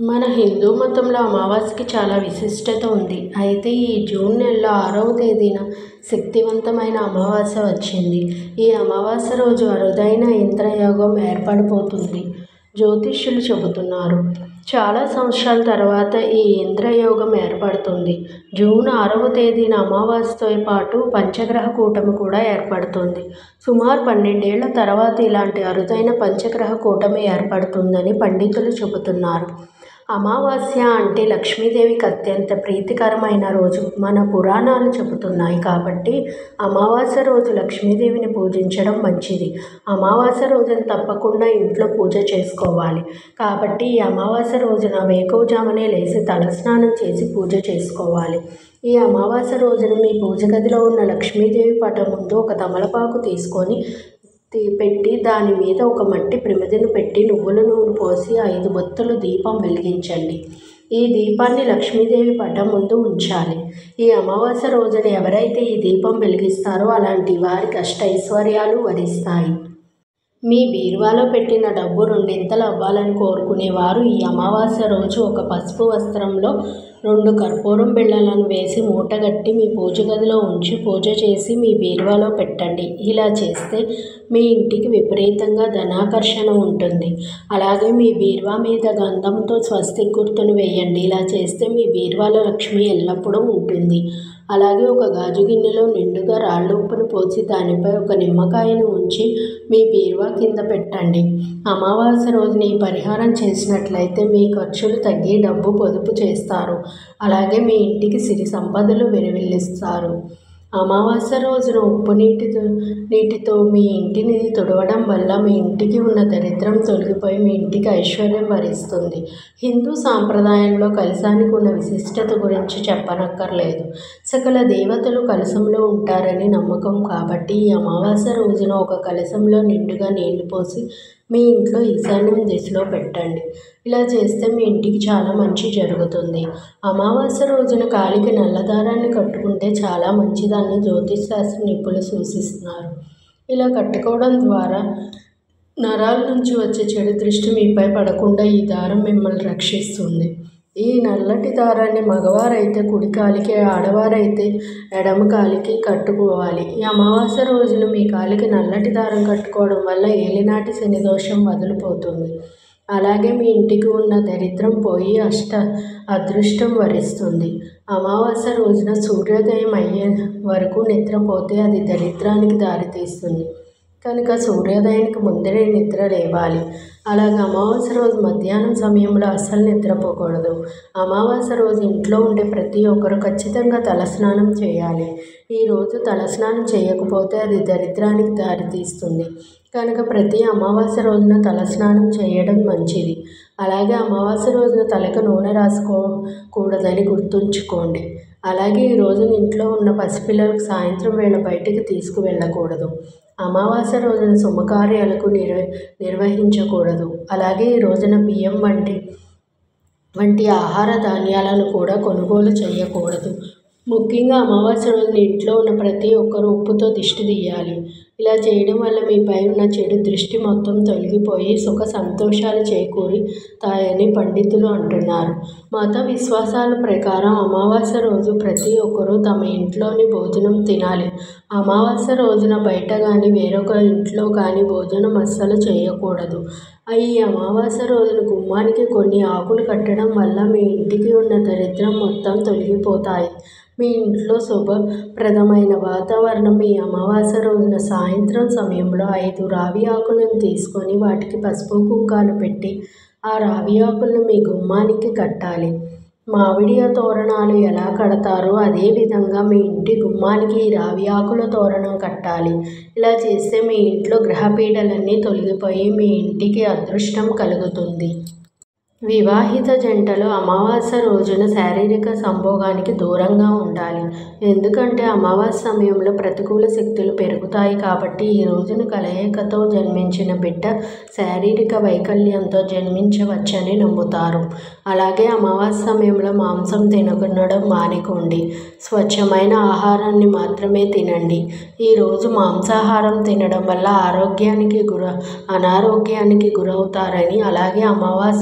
మన హిందూ మతంలో అమావాస్యకి చాలా విశిష్టత ఉంది అయితే ఈ జూన్ నెలలో ఆరవ తేదీన శక్తివంతమైన అమావాస్య వచ్చింది ఈ అమావాస్య రోజు అరుదైన ఇంద్రయోగం ఏర్పడబోతుంది జ్యోతిష్యులు చెబుతున్నారు చాలా సంవత్సరాల తర్వాత ఈ ఇంద్రయోగం ఏర్పడుతుంది జూన్ ఆరవ తేదీన అమావాస్యతో పాటు పంచగ్రహ కూటమి కూడా ఏర్పడుతుంది సుమారు పన్నెండేళ్ల తర్వాత ఇలాంటి అరుదైన పంచగ్రహ కూటమి ఏర్పడుతుందని పండితులు చెబుతున్నారు అమావాస్య అంటే లక్ష్మీదేవికి అత్యంత ప్రీతికరమైన రోజు మన పురాణాలు చెబుతున్నాయి కాబట్టి అమావాస్య రోజు లక్ష్మీదేవిని పూజించడం మంచిది అమావాస్య రోజున తప్పకుండా ఇంట్లో పూజ చేసుకోవాలి కాబట్టి ఈ అమావాస్య రోజున వేకువజామునే లేచి తలస్నానం చేసి పూజ చేసుకోవాలి ఈ అమావాస్య రోజున మీ పూజ గదిలో ఉన్న లక్ష్మీదేవి పటం ముందు ఒక తమలపాకు తీసుకొని పెట్టి దాని మీద ఒక మట్టి ప్రమిదను పెట్టి నువ్వుల నూనె పోసి ఐదు బొత్తులు దీపం వెలిగించండి ఈ దీపాన్ని లక్ష్మీదేవి పటం ముందు ఉంచాలి ఈ అమావాస్య రోజున ఎవరైతే ఈ దీపం వెలిగిస్తారో అలాంటి వారికి అష్టైశ్వర్యాలు వరిస్తాయి మీ బీరువాలో పెట్టిన డబ్బు రెండింతలు అవ్వాలని కోరుకునేవారు ఈ అమావాస్య రోజు ఒక పసుపు వస్త్రంలో రెండు కర్పూరం బిళ్ళలను వేసి మూటగట్టి మీ పూజ గదిలో ఉంచి పూజ చేసి మీ బీరువాలో పెట్టండి ఇలా చేస్తే మీ ఇంటికి విపరీతంగా ధనాకర్షణ ఉంటుంది అలాగే మీ బీరువా మీద గంధంతో స్వస్తి గుర్తును వేయండి ఇలా చేస్తే మీ బీరువాలో లక్ష్మి ఎల్లప్పుడూ ఉంటుంది అలాగే ఒక గాజు గిన్నెలో నిండుగా రాళ్ళ ఉప్పును పోసి దానిపై ఒక నిమ్మకాయను ఉంచి మీ బీరువా కింద పెట్టండి అమావాస్య రోజున ఈ పరిహారం చేసినట్లయితే మీ ఖర్చులు తగ్గి డబ్బు పొదుపు చేస్తారు అలాగే మీ ఇంటికి సిరి సంపదలు వెలువరిస్తారు అమావాస్య రోజున ఉప్పు నీటితో నీటితో మీ ఇంటిని తుడవడం వల్ల మీ ఇంటికి ఉన్న దరిద్రం తొలగిపోయి మీ ఇంటికి ఐశ్వర్యం వరిస్తుంది హిందూ సాంప్రదాయంలో కలశానికి ఉన్న విశిష్టత గురించి చెప్పనక్కర్లేదు సకల దేవతలు కలశంలో ఉంటారని నమ్మకం కాబట్టి ఈ అమావాస్య రోజున ఒక కలశంలో నిండుగా నీళ్లు పోసి మీ ఇంట్లో ఈశాన్యం దిశలో పెట్టండి ఇలా చేస్తే మీ ఇంటికి చాలా మంచి జరుగుతుంది అమావాస్య రోజున కాలికి నల్లదారాన్ని కట్టుకుంటే చాలా మంచిదాన్ని జ్యోతిష్ శాస్త్ర నిపుణులు సూచిస్తున్నారు ఇలా కట్టుకోవడం ద్వారా నరాల నుంచి వచ్చే చెడు దృష్టి మీపై పడకుండా ఈ దారం మిమ్మల్ని రక్షిస్తుంది ఈ నల్లటి దారాన్ని మగవారైతే కుడి కాలికి ఆడవారైతే ఎడమ కాలికి కట్టుకోవాలి ఈ అమావాస్య రోజున మీ కాలికి నల్లటి దారం కట్టుకోవడం వల్ల ఏలినాటి శని దోషం వదిలిపోతుంది అలాగే మీ ఇంటికి ఉన్న దరిద్రం పోయి అష్ట అదృష్టం వరిస్తుంది అమావాస్య రోజున సూర్యోదయం అయ్యే వరకు నిద్రపోతే అది దరిద్రానికి దారితీస్తుంది కనుక సూర్యోదయానికి ముందరే నిద్ర లేవాలి అలాగే అమావాస్య రోజు మధ్యాహ్నం సమయంలో అస్సలు నిద్రపోకూడదు అమావాస్య రోజు ఇంట్లో ఉండే ప్రతి ఒక్కరు ఖచ్చితంగా తలస్నానం చేయాలి ఈరోజు తలస్నానం చేయకపోతే అది దరిద్రానికి దారితీస్తుంది కనుక ప్రతి అమావాస్య రోజున తలస్నానం చేయడం మంచిది అలాగే అమావాస్య రోజున తలకు నూనె రాసుకోకూడదని గుర్తుంచుకోండి అలాగే ఈ రోజున ఇంట్లో ఉన్న పసిపిల్లలకు సాయంత్రం వేళ బయటికి తీసుకువెళ్ళకూడదు అమావాస్య రోజున శుభకార్యాలకు నిర్వ నిర్వహించకూడదు అలాగే ఈ రోజున బియ్యం వంటి వంటి ఆహార ధాన్యాలను కూడా కొనుగోలు చేయకూడదు ముఖ్యంగా అమావాస్య రోజున ఇంట్లో ఉన్న ప్రతి ఒక్కరూ ఉప్పుతో దిష్టి తీయాలి ఇలా చేయడం వల్ల మీపై ఉన్న చెడు దృష్టి మొత్తం తొలగిపోయి సుఖ సంతోషాలు చేకూరుతాయని పండితులు అంటున్నారు మత విశ్వాసాల ప్రకారం అమావాస్య రోజు ప్రతి ఒక్కరూ తమ ఇంట్లోని భోజనం తినాలి అమావాస్య రోజున బయట కానీ వేరొక ఇంట్లో కానీ భోజనం అస్సలు చేయకూడదు ఈ అమావాస్య రోజున గుమ్మానికి కొన్ని ఆకులు కట్టడం వల్ల మీ ఇంటికి ఉన్న దరిద్రం మొత్తం తొలగిపోతాయి మీ ఇంట్లో శుభప్రదమైన వాతావరణం ఈ అమావాస్య రోజున సాయంత్రం సమయంలో ఐదు రావి ఆకులను తీసుకొని వాటికి పసుపు కుంకాలు పెట్టి ఆ రావి ఆకులను మీ గుమ్మానికి కట్టాలి మామిడి తోరణాలు ఎలా కడతారో అదే విధంగా మీ ఇంటి గుమ్మానికి రావి ఆకుల తోరణం కట్టాలి ఇలా చేస్తే మీ ఇంట్లో గ్రహపీడలన్నీ తొలగిపోయి మీ ఇంటికి అదృష్టం కలుగుతుంది వివాహిత జంటలు అమావాస్య రోజున శారీరక సంభోగానికి దూరంగా ఉండాలి ఎందుకంటే అమావాస్య సమయంలో ప్రతికూల శక్తులు పెరుగుతాయి కాబట్టి ఈ రోజున కలయికతో జన్మించిన బిడ్డ శారీరక వైకల్యంతో జన్మించవచ్చని నమ్ముతారు అలాగే అమావాస్య సమయంలో మాంసం తినడం మానుకోండి స్వచ్ఛమైన ఆహారాన్ని మాత్రమే తినండి ఈరోజు మాంసాహారం తినడం వల్ల ఆరోగ్యానికి గుర అనారోగ్యానికి గురవుతారని అలాగే అమావాస్య రోజు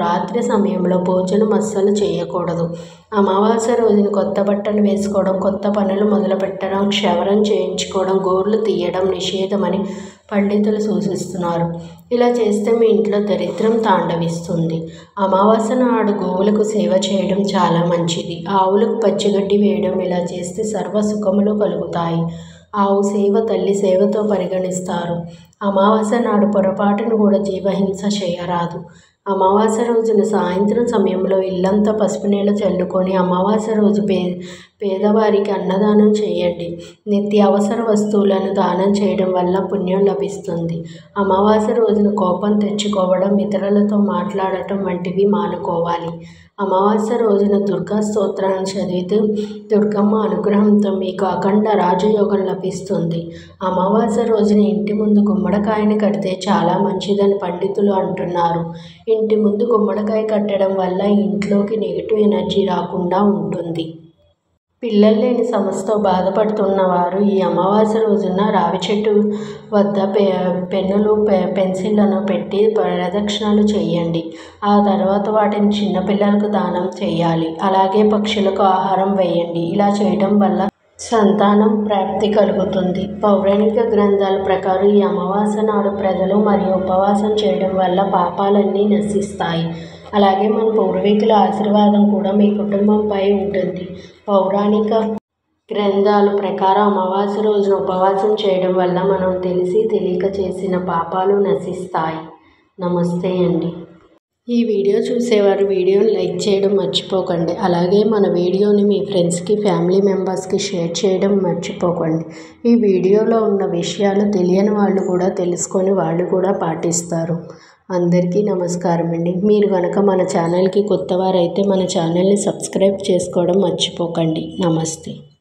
రాత్రి సమయంలో భోజనం అస్సలు చేయకూడదు అమావాస్య రోజున కొత్త బట్టలు వేసుకోవడం కొత్త పనులు మొదలుపెట్టడం క్షవరం చేయించుకోవడం గోర్లు తీయడం నిషేధమని పండితులు సూచిస్తున్నారు ఇలా చేస్తే మీ ఇంట్లో దరిద్రం తాండవిస్తుంది అమావాస్య నాడు గోవులకు సేవ చేయడం చాలా మంచిది ఆవులకు పచ్చిగడ్డి వేయడం ఇలా చేస్తే సర్వ సుఖములు కలుగుతాయి ఆవు సేవ తల్లి సేవతో పరిగణిస్తారు అమావాస్య నాడు పొరపాటును కూడా జీవహింస చేయరాదు అమావాస్య రోజున సాయంత్రం సమయంలో ఇల్లంతా పసుపు నీళ్ళు చల్లుకొని అమావాస్య రోజు పే పేదవారికి అన్నదానం చేయండి నిత్యావసర వస్తువులను దానం చేయడం వల్ల పుణ్యం లభిస్తుంది అమావాస్య రోజున కోపం తెచ్చుకోవడం ఇతరులతో మాట్లాడటం వంటివి మానుకోవాలి అమావాస్య రోజున దుర్గా స్తోత్రాన్ని చదివితే దుర్గమ్మ అనుగ్రహంతో మీకు అఖండ రాజయోగం లభిస్తుంది అమావాస్య రోజున ఇంటి ముందు గుమ్మడికాయని కడితే చాలా మంచిదని పండితులు అంటున్నారు ఇంటి ముందు గుమ్మడికాయ కట్టడం వల్ల ఇంట్లోకి నెగిటివ్ ఎనర్జీ రాకుండా ఉంటుంది పిల్లలు లేని సమస్యతో బాధపడుతున్న వారు ఈ అమావాస్య రోజున రావి చెట్టు వద్ద పె పెన్నులు పె పెన్సిళ్లను పెట్టి ప్రదక్షిణలు చేయండి ఆ తర్వాత వాటిని చిన్నపిల్లలకు దానం చేయాలి అలాగే పక్షులకు ఆహారం వేయండి ఇలా చేయడం వల్ల సంతానం ప్రాప్తి కలుగుతుంది పౌరాణిక గ్రంథాల ప్రకారం ఈ అమావాస్య నాడు ప్రజలు మరియు ఉపవాసం చేయడం వల్ల పాపాలన్నీ నశిస్తాయి అలాగే మన పూర్వీకుల ఆశీర్వాదం కూడా మీ కుటుంబంపై ఉంటుంది పౌరాణిక గ్రంథాల ప్రకారం అమావాస్య రోజున ఉపవాసం చేయడం వల్ల మనం తెలిసి తెలియక చేసిన పాపాలు నశిస్తాయి నమస్తే అండి ఈ వీడియో చూసేవారు వీడియోని లైక్ చేయడం మర్చిపోకండి అలాగే మన వీడియోని మీ ఫ్రెండ్స్కి ఫ్యామిలీ మెంబర్స్కి షేర్ చేయడం మర్చిపోకండి ఈ వీడియోలో ఉన్న విషయాలు తెలియని వాళ్ళు కూడా తెలుసుకొని వాళ్ళు కూడా పాటిస్తారు అందరికీ నమస్కారం అండి మీరు కనుక మన ఛానల్కి కొత్తవారైతే మన ఛానల్ని సబ్స్క్రైబ్ చేసుకోవడం మర్చిపోకండి నమస్తే